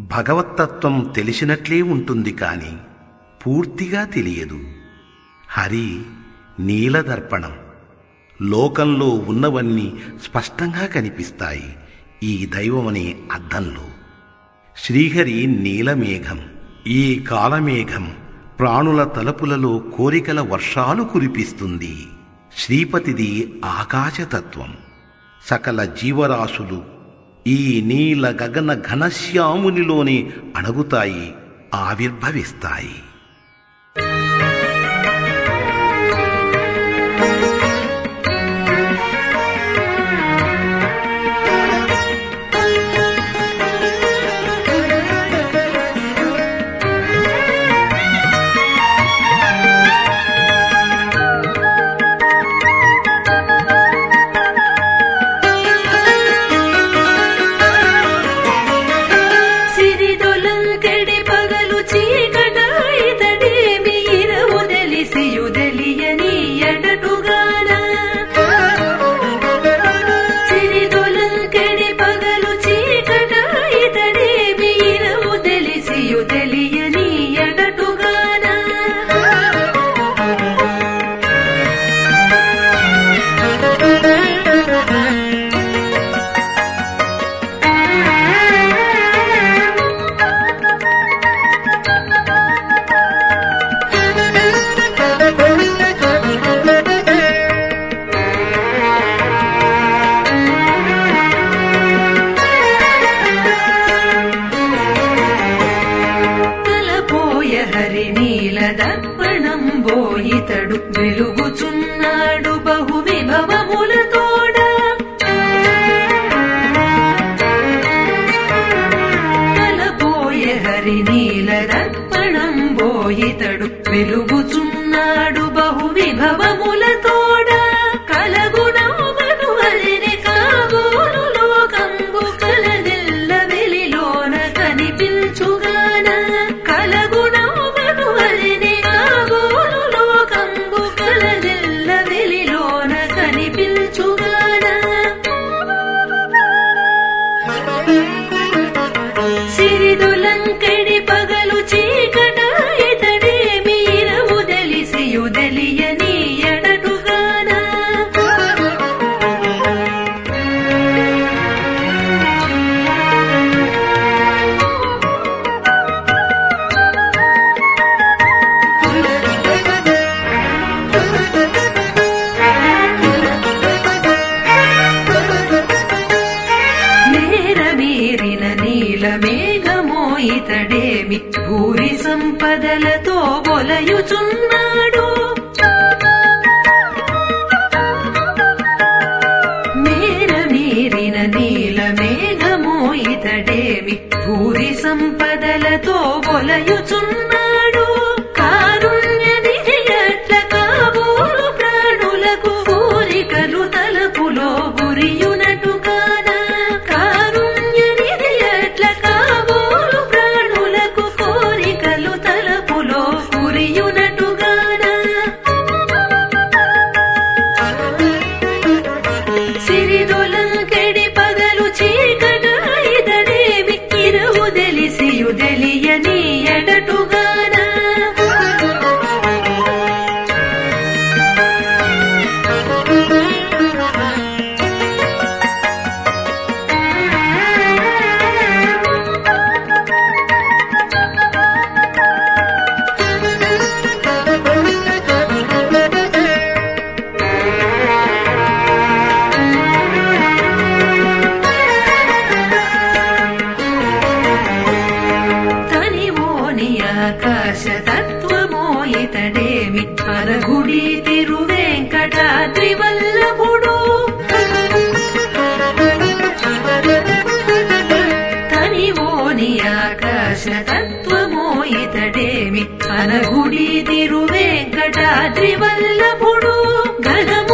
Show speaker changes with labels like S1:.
S1: భగవత్తత్వం తెలిసినట్లే ఉంటుంది కాని పూర్తిగా తెలియదు హరి నీలదర్పణం లోకంలో ఉన్నవన్నీ స్పష్టంగా కనిపిస్తాయి ఈ దైవమనే అద్దంలో శ్రీహరి నీలమేఘం ఈ కాలమేఘం ప్రాణుల తలపులలో కోరికల వర్షాలు కురిపిస్తుంది శ్రీపతిది ఆకాశతత్వం సకల జీవరాశులు ఈ నీల గగన ఘనశ్యామునిలోనే అణగుతాయి ఆవిర్భవిస్తాయి
S2: ಸಿರಿದೊಲಂಕೆಡೆ ಪಗಲು ಚೀಕಟ ಇತಡೇಮಿ ಇರವುದಲಿ ಸಿಯುದಲಿಯ ನೀಯಡಟುಗಾನ ಸಿರಿದೊಲಂಕೆಡೆ ಪಗಲು ಚೀಕಟ ಇತಡೇಮಿ ಇರವುದಲಿ ಸಿಯುದಲಿಯ ನೀಯಡಟುಗಾನ తలపోయ హరి నీల దర్పణం బోయితడు వెలుగుచున్నాడు బహు విభవములతోడ తలపోయ హరి నీల దర్పణం బోయితడు వెలుగుచున్నాడు బహు విభవములతోడ కలగుణమును హరిని కాబోలు లోకంబు కలదెల్ల వెలిలోన కనిపించుగాన కలగుణమును హరిని కాబోలు లోకంబు కలదెల్ల వెలిలోన కనిపించుగాన సిరిదులంకెడి పగలు చీకట ఇతడే మీరవుదలి సియుదలియని ఎడటుగాన నేర మీరిన నీల మేఘమో ఇతడేమి భూరి సంపదలతో బొలయుచున్నాడు మేర మీరిన నీల మేఘమో ఇతడేమి భూరి సంపదలతో బొలయుచున్నాడు కారుణ్య నిధి ఎట్ల కాబోలు ప్రాణులకు కోరికలు తలపులో గురియునటుగాన కారుణ్య నిధి ఎట్ల కాబోలు ప్రాణులకు కోరికలు తలపులో గురియునటుగాన సిరిదొలంకెడి పగలు చీకట ఇదడేమి ఇరవుదలి సియుదలియని ఎడటుగాన తనివోని ఆకాశ తత్వమో ఇతడేమి అనగుడి తిరువెంకటాద్రి వల్లభుడు తనివోని ఆకాశ తత్వమో ఇతడేమి అనగుడి తిరువెంకటాద్రి వల్లభుడు గణము